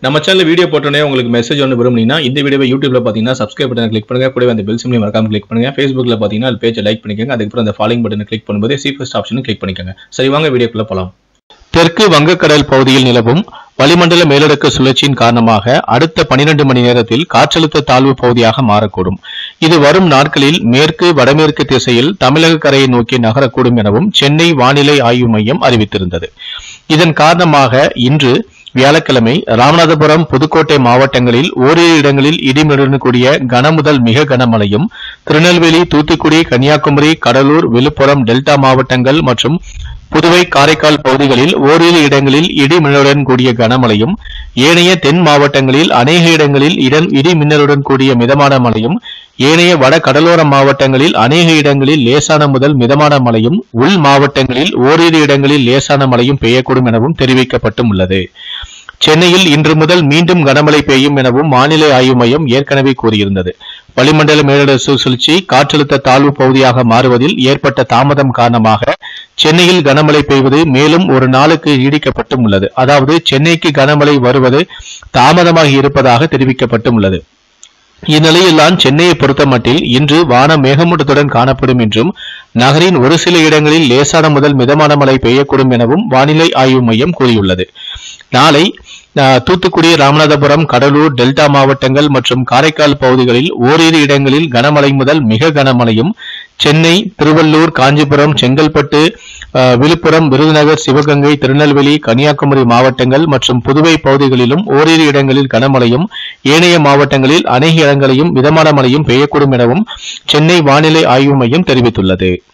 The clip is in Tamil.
நம்ம சேனல் வீடியோ போட்டோன்னே உங்களுக்கு மெசேஜ் ஒன்று விரும்புனீங்கன்னா இந்த வீடியோவை யூடியூப்ல பார்த்தீங்கன்னா சப்ஸ்கிரைப் பட்டனை கிளிக் பண்ணுங்க கூடவே அந்த பெல் சிம்லையும் மறக்காம கிளிக் பண்ணுங்க ஃபேஸ்புக்ல பார்த்தீங்கன்னா அது பேஜை லைக் பண்ணிக்கோங்க அதுக்கப்புறம் அந்த ஃபாலோயிங் பட்டனை கிளிக் பண்ணும்போது சி ஃபர்ஸ்ட் ஆப்ஷனும் கிளிக் பண்ணிக்கோங்க சரி வாங்க வீடியோக்குள்ள போலாம் தெற்கு வங்கக்கடல் பகுதியில் நிலவும் வளிமண்டல மேலடுக்கு சுழற்சியின் காரணமாக அடுத்த 12 மணி நேரத்தில் காற்றழுத்த தாழ்வு பகுதியாக மாறக்கூடும் இது வரும் நாட்களில் மேற்கு வடமேற்கு திசையில் தமிழக கரையை நோக்கி நகரக்கூடும் எனவும் சென்னை வானிலை ஆய்வு மையம் அறிவித்திருந்தது இதன் காரணமாக இன்று வியாழக்கிழமை ராமநாதபுரம் புதுக்கோட்டை மாவட்டங்களில் ஓரிரு இடங்களில் இடிமின்னலுடன் கூடிய கனமுதல் மிக கனமழையும் திருநெல்வேலி தூத்துக்குடி கன்னியாகுமரி கடலூர் விழுப்புரம் டெல்டா மாவட்டங்கள் மற்றும் புதுவை காரைக்கால் பகுதிகளில் ஓரிரு இடங்களில் இடிமின்னலுடன் கூடிய கனமழையும் ஏனைய தென் மாவட்டங்களில் அநேக இடங்களில் இடன் இடி மின்னலுடன் கூடிய மிதமான மழையும் ஏனைய வட கடலோர மாவட்டங்களில் அநேக இடங்களில் லேசான முதல் மிதமான மழையும் உள் மாவட்டங்களில் ஓரிரு இடங்களில் லேசான மழையும் பெய்யக்கூடும் எனவும் தெரிவிக்கப்பட்டும் உள்ளது சென்னையில் இன்று முதல் மீண்டும் கனமழை பெய்யும் எனவும் வானிலை ஆய்வு மையம் ஏற்கனவே கூறியிருந்தது வளிமண்டல மேலடுக்கு சுழற்சி காற்றழுத்த தாழ்வு பகுதியாக மாறுவதில் ஏற்பட்ட தாமதம் காரணமாக சென்னையில் கனமழை பெய்வது மேலும் ஒரு நாளுக்கு நீடிக்கப்பட்டும் உள்ளது அதாவது சென்னைக்கு கனமழை வருவது தாமதமாகி இருப்பதாக தெரிவிக்கப்பட்டும் உள்ளது இந்நிலையில்தான் சென்னையை பொறுத்தமட்டில் இன்று வானம் மேகமூட்டத்துடன் காணப்படும் என்றும் நகரின் ஒரு சில இடங்களில் லேசான முதல் மிதமான மழை பெய்யக்கூடும் எனவும் வானிலை ஆய்வு மையம் கூறியுள்ளது நாளை அஹ், தூத்துக்குடி ராமநாதபுரம் கடலூர் டெல்டா மாவட்டங்கள் மற்றும் காரைக்கால் பகுதிகளில் ஓரிரு இடங்களில் கனமழை முதல் மிக கனமழையும் சென்னை திருவள்ளூர் காஞ்சிபுரம் செங்கல்பட்டு அஹ், விழுப்புரம் விருதுநகர் சிவகங்கை திருநெல்வேலி கன்னியாகுமரி மாவட்டங்கள் மற்றும் புதுவை பகுதிகளிலும் ஓரிரு இடங்களில் கனமழையும் ஏனைய மாவட்டங்களில் அநேக இடங்களிலும் மிதமான மழையும் பெய்யக்கூடும் எனவும் சென்னை வானிலை ஆய்வு மையம் தெரிவித்துள்ளது